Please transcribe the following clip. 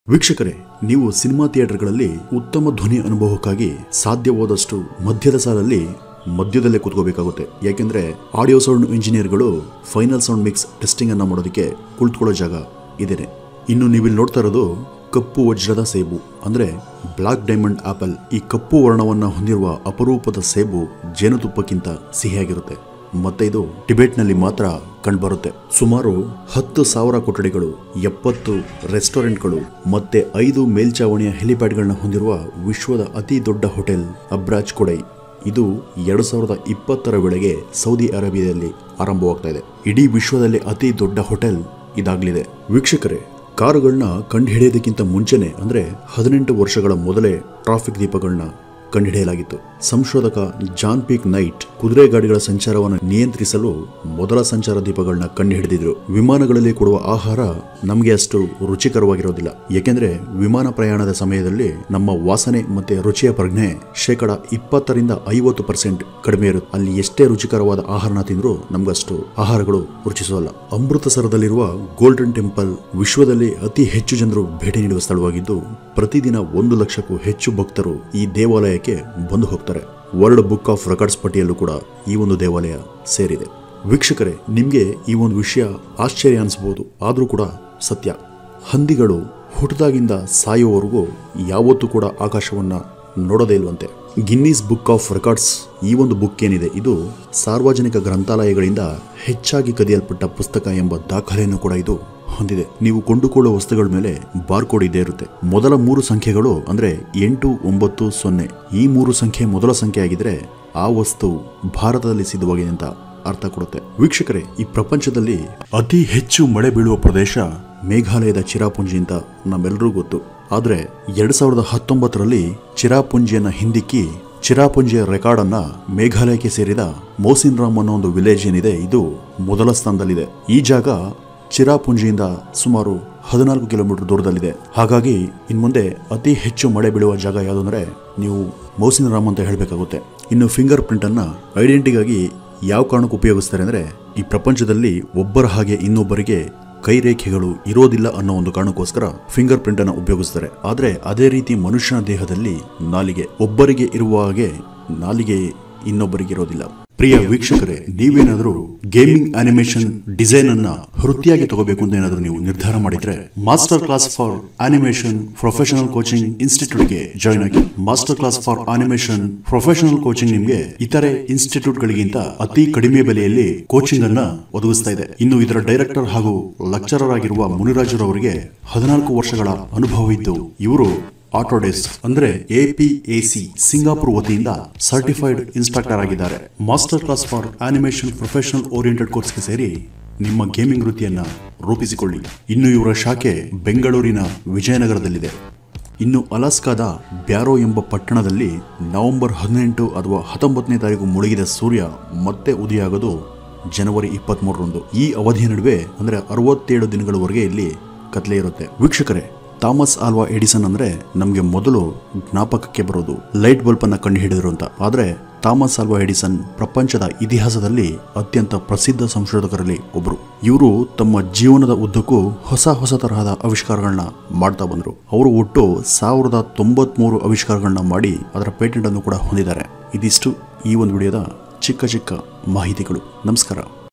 ವೀಕ್ಷಕರೇ ನೀವು ಸಿನಿಮಾ ಥಿಯೇಟರ್ಗಳಲ್ಲಿ ಉತ್ತಮ ಧ್ವನಿ ಅನುಭವಕ್ಕಾಗಿ ಸಾಧ್ಯವಾದಷ್ಟು ಮಧ್ಯದ ಸಾಲಲ್ಲಿ ಮಧ್ಯದಲ್ಲೇ ಕೂತ್ಕೋಬೇಕಾಗುತ್ತೆ ಯಾಕೆಂದ್ರೆ ಆಡಿಯೋ ಸೌಂಡ್ ಇಂಜಿನಿಯರ್ಗಳು ಫೈನಲ್ ಸೌಂಡ್ ಮಿಕ್ಸ್ ಟೆಸ್ಟಿಂಗ್ ಅನ್ನ ಮಾಡೋದಕ್ಕೆ ಕುಳಿತುಕೊಳ್ಳೋ ಜಾಗ ಇದೇನೆ ಇನ್ನು ನೀವಿಲ್ಲಿ ನೋಡ್ತಾ ಇರೋದು ಕಪ್ಪು ವಜ್ರದ ಸೇಬು ಅಂದ್ರೆ ಬ್ಲಾಕ್ ಡೈಮಂಡ್ ಆಪಲ್ ಈ ಕಪ್ಪು ವರ್ಣವನ್ನ ಹೊಂದಿರುವ ಅಪರೂಪದ ಸೇಬು ಜೇನುತುಪ್ಪಕ್ಕಿಂತ ಸಿಹಿಯಾಗಿರುತ್ತೆ ಮತ್ತೆ ಇದು ಟಿಬೆಟ್ನಲ್ಲಿ ಮಾತ್ರ ಕಂಡುಬರುತ್ತೆ ಸುಮಾರು ಹತ್ತು ಸಾವಿರ ಕೊಠಡಿಗಳು ಎಪ್ಪತ್ತು ರೆಸ್ಟೋರೆಂಟ್ಗಳು ಮತ್ತೆ ಐದು ಮೇಲ್ಚಾವಣಿಯ ಹೆಲಿಪ್ಯಾಡ್ಗಳನ್ನ ಹೊಂದಿರುವ ವಿಶ್ವದ ಅತಿ ದೊಡ್ಡ ಹೋಟೆಲ್ ಅಬ್ರಾಜ್ ಕೊಡೈ ಇದು ಎರಡು ಸಾವಿರದ ಇಪ್ಪತ್ತರ ವೇಳೆಗೆ ಸೌದಿ ಅರೇಬಿಯಾದಲ್ಲಿ ಆರಂಭವಾಗ್ತಾ ಇದೆ ಇಡೀ ವಿಶ್ವದಲ್ಲಿ ಅತಿ ದೊಡ್ಡ ಹೋಟೆಲ್ ಇದಾಗಲಿದೆ ವೀಕ್ಷಕರೇ ಕಾರುಗಳನ್ನ ಕಂಡುಹಿಡಿಯೋದಕ್ಕಿಂತ ಮುಂಚೆನೆ ಅಂದ್ರೆ ಹದಿನೆಂಟು ವರ್ಷಗಳ ಮೊದಲೇ ಟ್ರಾಫಿಕ್ ದೀಪಗಳನ್ನ ಕಂಡುಹಿಡಿಯಲಾಗಿತ್ತು ಸಂಶೋಧಕ ಜಾನ್ ಪೀಕ್ ನೈಟ್ ಕುದುರೆ ಗಾಡಿಗಳ ಸಂಚಾರವನ್ನು ನಿಯಂತ್ರಿಸಲು ಮೊದಲ ಸಂಚಾರ ದೀಪಗಳನ್ನ ಕಂಡುಹಿಡಿದಿದ್ರು ವಿಮಾನಗಳಲ್ಲಿ ಕೊಡುವ ಆಹಾರ ನಮಗೆ ಅಷ್ಟು ರುಚಿಕರವಾಗಿರೋದಿಲ್ಲ ಏಕೆಂದ್ರೆ ವಿಮಾನ ಪ್ರಯಾಣದ ಸಮಯದಲ್ಲಿ ನಮ್ಮ ವಾಸನೆ ಮತ್ತೆ ರುಚಿಯ ಪ್ರಜ್ಞೆ ಶೇಕಡ ಇಪ್ಪತ್ತರಿಂದ ಐವತ್ತು ಪರ್ಸೆಂಟ್ ಕಡಿಮೆ ಇರುತ್ತೆ ಅಲ್ಲಿ ಎಷ್ಟೇ ರುಚಿಕರವಾದ ಆಹಾರನ ತಿಂದರೂ ನಮ್ಗಷ್ಟು ಆಹಾರಗಳು ರುಚಿಸೋಲ್ಲ ಅಮೃತಸರದಲ್ಲಿರುವ ಗೋಲ್ಡನ್ ಟೆಂಪಲ್ ವಿಶ್ವದಲ್ಲಿ ಅತಿ ಹೆಚ್ಚು ಜನರು ಭೇಟಿ ನೀಡುವ ಸ್ಥಳವಾಗಿದ್ದು ಪ್ರತಿದಿನ ಒಂದು ಲಕ್ಷಕ್ಕೂ ಹೆಚ್ಚು ಭಕ್ತರು ಈ ದೇವಾಲಯಕ್ಕೆ ಬಂದು ಹೋಗ್ತಾರೆ ವರ್ಲ್ಡ್ ಬುಕ್ ಆಫ್ ರೆಕಾರ್ಡ್ಸ್ ಪಟ್ಟಿಯಲ್ಲೂ ಕೂಡ ಈ ಒಂದು ದೇವಾಲಯ ಸೇರಿದೆ ವೀಕ್ಷಕರೇ ನಿಮಗೆ ಈ ಒಂದು ವಿಷಯ ಆಶ್ಚರ್ಯ ಅನಿಸ್ಬೋದು ಆದರೂ ಕೂಡ ಸತ್ಯ ಹಂದಿಗಳು ಹುಟ್ಟದಾಗಿಂದ ಸಾಯುವವರೆಗೂ ಯಾವತ್ತೂ ಕೂಡ ಆಕಾಶವನ್ನ ನೋಡೋದೇ ಇಲ್ವಂತೆ ಗಿನ್ನೀಸ್ ಬುಕ್ ಆಫ್ ರೆಕಾರ್ಡ್ಸ್ ಈ ಒಂದು ಬುಕ್ ಏನಿದೆ ಇದು ಸಾರ್ವಜನಿಕ ಗ್ರಂಥಾಲಯಗಳಿಂದ ಹೆಚ್ಚಾಗಿ ಕದಿಯಲ್ಪಟ್ಟ ಪುಸ್ತಕ ಎಂಬ ದಾಖಲೆಯನ್ನು ಕೂಡ ಇದು ಹೊಂದಿದೆ ನೀವು ಕೊಂಡುಕೊಳ್ಳುವ ವಸ್ತುಗಳ ಮೇಲೆ ಬಾರ್ಕೋಡ್ ಇದ್ದೇ ಇರುತ್ತೆ ಮೊದಲ ಮೂರು ಸಂಖ್ಯೆಗಳು ಅಂದ್ರೆ ಎಂಟು ಒಂಬತ್ತು ಸೊನ್ನೆ ಈ ಮೂರು ಸಂಖ್ಯೆ ಮೊದಲ ಸಂಖ್ಯೆ ಆಗಿದ್ರೆ ಆ ವಸ್ತು ಭಾರತದಲ್ಲಿ ಸಿದ್ಧವಾಗಿದೆ ಅಂತ ಅರ್ಥ ಕೊಡುತ್ತೆ ವೀಕ್ಷಕರೇ ಈ ಪ್ರಪಂಚದಲ್ಲಿ ಅತಿ ಹೆಚ್ಚು ಮಳೆ ಬೀಳುವ ಪ್ರದೇಶ ಮೇಘಾಲಯದ ಚಿರಾಪುಂಜಿ ಅಂತ ನಮ್ಮೆಲ್ಲರಿಗೂ ಗೊತ್ತು ಆದ್ರೆ ಎರಡ್ ಸಾವಿರದ ಹತ್ತೊಂಬತ್ತರಲ್ಲಿ ಚಿರಾಪುಂಜಿಯನ್ನ ಹಿಂದಿಕ್ಕಿ ಚಿರಾಪುಂಜಿಯ ರೆಕಾರ್ಡ್ ಅನ್ನ ಮೇಘಾಲಯಕ್ಕೆ ಸೇರಿದ ಮೋಸಿನ್ ರಾಮ್ ಅನ್ನೋ ಒಂದು ವಿಲೇಜ್ ಏನಿದೆ ಇದು ಮೊದಲ ಸ್ಥಾನದಲ್ಲಿದೆ ಈ ಜಾಗ ಚಿರಾಪುಂಜಿಯಿಂದ ಸುಮಾರು ಹದಿನಾಲ್ಕು ಕಿಲೋಮೀಟರ್ ದೂರದಲ್ಲಿದೆ ಹಾಗಾಗಿ ಇನ್ ಮುಂದೆ ಅತಿ ಹೆಚ್ಚು ಮಳೆ ಬೀಳುವ ಜಾಗ ಯಾವುದು ಅಂದ್ರೆ ನೀವು ಮೌಸಿನ ರಾಮ್ ಅಂತ ಹೇಳಬೇಕಾಗುತ್ತೆ ಇನ್ನು ಫಿಂಗರ್ ಪ್ರಿಂಟ್ ಅನ್ನ ಐಡೆಂಟಿಗಾಗಿ ಯಾವ ಕಾರಣಕ್ಕೆ ಉಪಯೋಗಿಸ್ತಾರೆ ಅಂದ್ರೆ ಈ ಪ್ರಪಂಚದಲ್ಲಿ ಒಬ್ಬರ ಹಾಗೆ ಇನ್ನೊಬ್ಬರಿಗೆ ಕೈ ರೇಖೆಗಳು ಇರೋದಿಲ್ಲ ಅನ್ನೋ ಒಂದು ಕಾರಣಕ್ಕೋಸ್ಕರ ಫಿಂಗರ್ ಪ್ರಿಂಟ್ ಅನ್ನು ಉಪಯೋಗಿಸ್ತಾರೆ ಆದ್ರೆ ಅದೇ ರೀತಿ ಮನುಷ್ಯನ ದೇಹದಲ್ಲಿ ನಾಲಿಗೆ ಒಬ್ಬರಿಗೆ ಇರುವ ಹಾಗೆ ನಾಲಿಗೆ ಇನ್ನೊಬ್ಬರಿಗೆ ಇರೋದಿಲ್ಲ ಪ್ರಿಯ ವೀಕ್ಷಕರೇ ನೀವೇನಾದರೂ ಗೇಮಿಂಗ್ ಅನಿಮೇಷನ್ ಡಿಸೈನ್ ಅನ್ನ ವೃತ್ತಿಯಾಗಿ ತಗೋಬೇಕು ಅಂತ ಏನಾದರೂ ನೀವು ನಿರ್ಧಾರ ಮಾಡಿದ್ರೆ master class for animation professional coaching ಇನ್ಸ್ಟಿಟ್ಯೂಟ್ಗೆ ಜಾಯ್ನ್ ಆಗಿ master class for animation professional coaching ನಿಮಗೆ ಇತರೆ ಇನ್ಸ್ಟಿಟ್ಯೂಟ್ ಗಳಿಗಿಂತ ಅತಿ ಕಡಿಮೆ ಬೆಲೆಯಲ್ಲಿ ಕೋಚಿಂಗ್ ಅನ್ನ ಒದಗಿಸ್ತಾ ಇದೆ ಇನ್ನು ಇದರ ಡೈರೆಕ್ಟರ್ ಹಾಗೂ ಲೆಕ್ಚರರ್ ಆಗಿರುವ ಮುನಿರಾಜುರವರಿಗೆ ಹದಿನಾಲ್ಕು ವರ್ಷಗಳ ಅನುಭವ ಇದ್ದು ಇವರು ಆಟೋಡೆಸ್ಕ್ ಅಂದ್ರೆ ಎಪಿಎಸಿ ಸಿಂಗಾಪುರ್ ವತಿಯಿಂದ ಸರ್ಟಿಫೈಡ್ ಇನ್ಸ್ಟ್ರಕ್ಟರ್ ಆಗಿದ್ದಾರೆ master class for animation professional oriented ಕೋರ್ಸ್ಗೆ ಸೇರಿ ನಿಮ್ಮ ಗೇಮಿಂಗ್ ವೃತ್ತಿಯನ್ನ ರೂಪಿಸಿಕೊಳ್ಳಿ ಇನ್ನು ಇವರ ಶಾಖೆ ಬೆಂಗಳೂರಿನ ವಿಜಯನಗರದಲ್ಲಿದೆ ಇನ್ನು ಅಲಾಸ್ಕಾದ ಬ್ಯಾರೋ ಎಂಬ ಪಟ್ಟಣದಲ್ಲಿ ನವೆಂಬರ್ ಹದಿನೆಂಟು ಅಥವಾ ಹತ್ತೊಂಬತ್ತನೇ ತಾರೀಕು ಮುಳುಗಿದ ಸೂರ್ಯ ಮತ್ತೆ ಉದಯಾಗೋದು ಜನವರಿ ಇಪ್ಪತ್ಮೂರರಂದು ಈ ಅವಧಿಯ ನಡುವೆ ಅಂದ್ರೆ ಅರವತ್ತೇಳು ದಿನಗಳವರೆಗೆ ಇಲ್ಲಿ ಕತ್ಲೆ ಇರುತ್ತೆ ವೀಕ್ಷಕರೇ ಥಾಮಸ್ ಆಲ್ವಾ ಎಡಿಸನ್ ಅಂದ್ರೆ ನಮಗೆ ಮೊದಲು ಜ್ಞಾಪಕಕ್ಕೆ ಬರೋದು ಲೈಟ್ ಬಲ್ಬ್ ಅನ್ನ ಕಂಡುಹಿಡಿದ್ರು ಅಂತ ಆದ್ರೆ ಥಾಮಸ್ ಆಲ್ವಾ ಎಡಿಸನ್ ಪ್ರಪಂಚದ ಇತಿಹಾಸದಲ್ಲಿ ಅತ್ಯಂತ ಪ್ರಸಿದ್ಧ ಸಂಶೋಧಕರಲ್ಲಿ ಒಬ್ರು ಇವರು ತಮ್ಮ ಜೀವನದ ಉದ್ದಕ್ಕೂ ಹೊಸ ಹೊಸ ತರಹದ ಆವಿಷ್ಕಾರಗಳನ್ನ ಮಾಡ್ತಾ ಬಂದ್ರು ಅವರು ಒಟ್ಟು ಸಾವಿರದ ತೊಂಬತ್ಮೂರು ಆವಿಷ್ಕಾರಗಳನ್ನ ಮಾಡಿ ಅದರ ಪೇಟೆಂಟ್ ಅನ್ನು ಕೂಡ ಹೊಂದಿದ್ದಾರೆ ಇದಿಷ್ಟು ಈ ಒಂದು ವಿಡಿಯೋದ ಚಿಕ್ಕ ಚಿಕ್ಕ ಮಾಹಿತಿಗಳು ನಮಸ್ಕಾರ